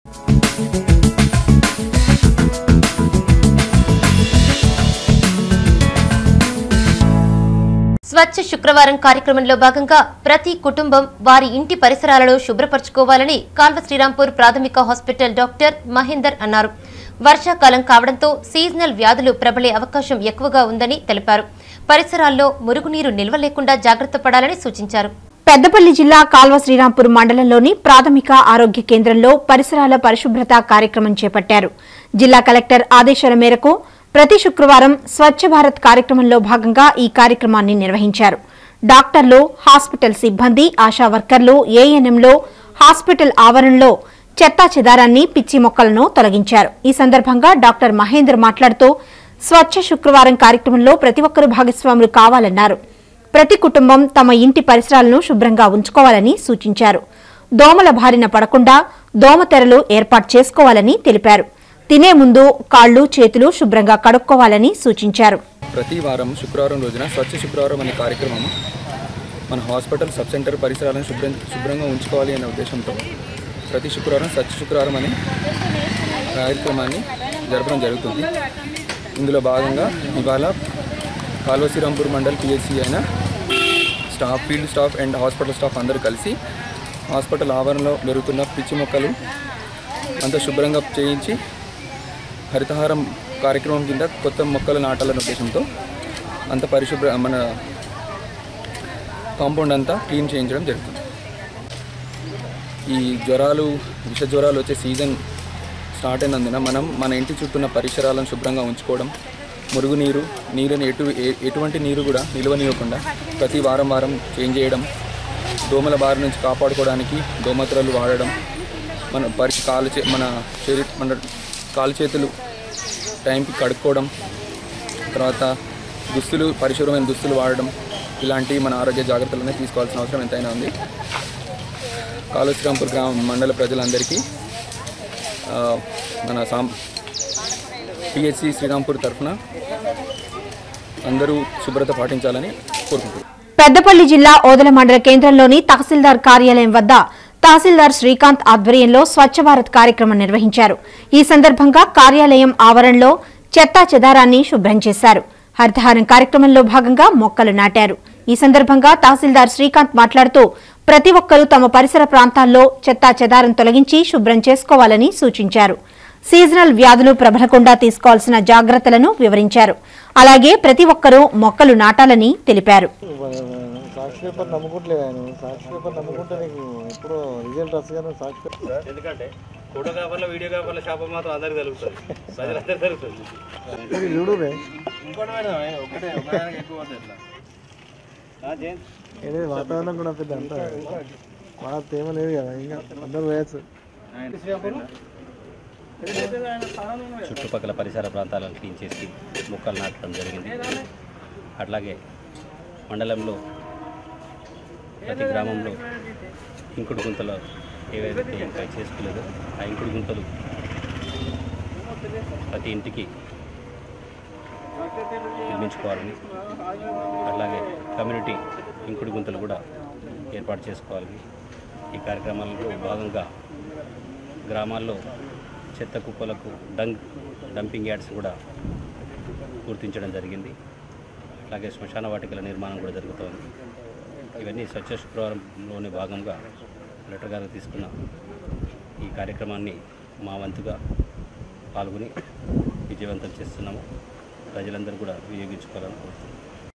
స్వచ్ఛ శుక్రవారం కార్యక్రమంలో భాగంగా ప్రతి కుటుంబం వారి ఇంటి పరిసరాలను శుభ్రపరచుకోవాలని కాల్వ శ్రీరాంపూర్ ప్రాథమిక హాస్పిటల్ డాక్టర్ మహేందర్ అన్నారు వర్షాకాలం కావడంతో సీజనల్ వ్యాధులు ప్రబలే అవకాశం ఎక్కువగా ఉందని తెలిపారు పరిసరాల్లో మురుగునీరు నిల్వ లేకుండా జాగ్రత్త పడాలని సూచించారు పెద్దపల్లి జిల్లా కాల్వ శ్రీరాంపూర్ మండలంలోని ప్రాథమిక ఆరోగ్య కేంద్రంలో పరిసరాల పరిశుభ్రత కార్యక్రమం చేపట్టారు జిల్లా కలెక్టర్ ఆదేశాల మేరకు ప్రతి శుక్రవారం స్వచ్ఛ భారత్ కార్యక్రమంలో భాగంగా ఈ కార్యక్రమాన్ని నిర్వహించారు డాక్టర్లు హాస్పిటల్ సిబ్బంది ఆశా వర్కర్లు ఏఎన్ఎంలో హాస్పిటల్ ఆవరణలో చెత్తా చెదారాన్ని పిచ్చి మొక్కలను తొలగించారు ఈ సందర్భంగా డాక్టర్ మహేందర్ మాట్లాడుతూ స్వచ్ఛ శుక్రవారం కార్యక్రమంలో ప్రతి ఒక్కరూ భాగస్వాములు కావాలన్నారు ప్రతి కుటుంబం తమ ఇంటి పరిసరాలను శుభ్రంగా ఉంచుకోవాలని సూచించారు దోమల బారిన పడకుండా దోమతెరలు ఏర్పాటు చేసుకోవాలని తెలిపారు తినే ముందు కాళ్ళు చేతులు శుభ్రంగా కడుక్కోవాలని సూచించారు ప్రతి వారం శుక్రవారం రోజున స్వచ్ఛ శుక్రవారం అనే కార్యక్రమం మన హాస్పిటల్ సబ్ సెంటర్ పరిసరాలను శుభ్రం శుభ్రంగా ఉంచుకోవాలి అనే ఉద్దేశంతో ప్రతి శుక్రవారం స్వచ్ఛ శుక్రవారం అనే కార్యక్రమాన్ని జరపడం జరుగుతుంది ఇందులో భాగంగా ఇవాళ కాల్వ శ్రీరాంపూర్ మండల్ పిహెచ్సి అయిన staff field staff and hospital staff అందరూ కలిసి హాస్పిటల్ ఆవరణలో పెరుగుతున్న పిచ్చి మొక్కలు అంతా శుభ్రంగా చేయించి హరితహారం కార్యక్రమం కింద కొత్త మొక్కలు నాటాలనే ఉద్దేశంతో అంత పరిశుభ్ర మన కాంపౌండ్ అంతా క్లీన్ చేయించడం జరుగుతుంది ఈ జ్వరాలు విష జ్వరాలు వచ్చే సీజన్ స్టార్ట్ అయినందున మనం మన ఇంటి చుట్టూ ఉన్న పరిసరాలను శుభ్రంగా ఉంచుకోవడం మురుగునీరు నీరుని ఎటు ఏ- ఎటువంటి నీరు కూడా నిల్వనివ్వకుండా ప్రతి వారం వారం చేంజ్ చేయడం దోమల బారి నుంచి కాపాడుకోవడానికి దోమత్రలు వాడడం మన పరిచి కాలు చే మన శరీ మన కాలు చేతులు టైంకి కడుక్కోవడం తర్వాత దుస్తులు పరిశుభ్రమైన దుస్తులు వాడడం ఇలాంటి మన ఆరోగ్య జాగ్రత్తలనే తీసుకోవాల్సిన అవసరం ఎంతైనా ఉంది కాళేశ్వరంపూర్ గ్రామ మండల ప్రజలందరికీ ఆ, మన సాం పిహెచ్సి శ్రీరాంపూర్ తరఫున అందరూ శుభ్రత పాటించాలని కోరుకుంటున్నాను పెద్దపల్లి జిల్లా ఓదల మండల కేంద్రంలోని తహసీల్దార్ కార్యాలయం వద్ద తహసీల్దార్ శ్రీకాంత్ ఆధ్వర్యంలో స్వచ్ఛ భారత్ కార్యక్రమం నిర్వహించారు ఈ సందర్భంగా కార్యాలయం ఆవరణలో చెత్తా చెదారాన్ని శుభ్రం చేశారు హరితహారం కార్యక్రమంలో భాగంగా మొక్కలు నాటారు ఈ సందర్భంగా తహసీల్దార్ శ్రీకాంత్ మాట్లాడుతూ ప్రతి ఒక్కరూ తమ పరిసర ప్రాంతాల్లో చెత్తా చెదారం తొలగించి శుభ్రం చేసుకోవాలని సూచించారు సీజనల్ వ్యాధులు ప్రబలకుండా తీసుకోవాల్సిన జాగ్రత్తలను వివరించారు అలాగే ప్రతి ఒక్కరూ మొక్కలు నాటాలని తెలిపారు సాక్షి పేపర్ నమ్ముకుంటలేదు ఆయన సాక్షి పేపర్ నమ్ముకుంటే నీకు ఎప్పుడు రిజల్ట్ వస్తుంది కానీ సాక్షి పేపర్ ఎందుకంటే ఫోటో కాపర్లో వీడియో కాపర్లో శాపం మాత్రం అందరికి తెలుగుతుంది ప్రజలందరికీ తెలుగుతుంది ఇది చూడు బే ఇంకోటి మేడం ఒకటే ఒకదానికి ఎక్కువ వద్దు ఇట్లా ఇది వాతావరణం కూడా పెద్ద అంత బాగా తేమ లేదు కదా ఇంకా అందరూ వేయచ్చు చుట్టుపక్కల పరిసర ప్రాంతాలను క్లీన్ చేసి మొక్కలు నాటడం జరిగింది అట్లాగే మండలంలో ప్రతి గ్రామంలో ఇంకుడు గుంతలు ఏవైతే ఇంకా చేసుకోలేదో ఆ ఇంకుడు గుంతలు ప్రతి ఇంటికి నిర్మించుకోవాలని అట్లాగే కమ్యూనిటీ ఇంకుడు గుంతలు కూడా ఏర్పాటు చేసుకోవాలని ఈ కార్యక్రమాలలో భాగంగా గ్రామాల్లో చెత్త కుప్పలకు డంక్ డంపింగ్ యార్డ్స్ కూడా గుర్తించడం జరిగింది అలాగే శ్మశాన వాటికల నిర్మాణం కూడా జరుగుతోంది ఇవన్నీ స్వచ్ఛ శుక్రవారంలోని భాగంగా కలెక్టర్ గారు తీసుకున్న ఈ కార్యక్రమాన్ని మా వంతుగా పాల్గొని విజయవంతం చేస్తున్నాము ప్రజలందరూ కూడా వినియోగించుకోవాలని కోరుతున్నాను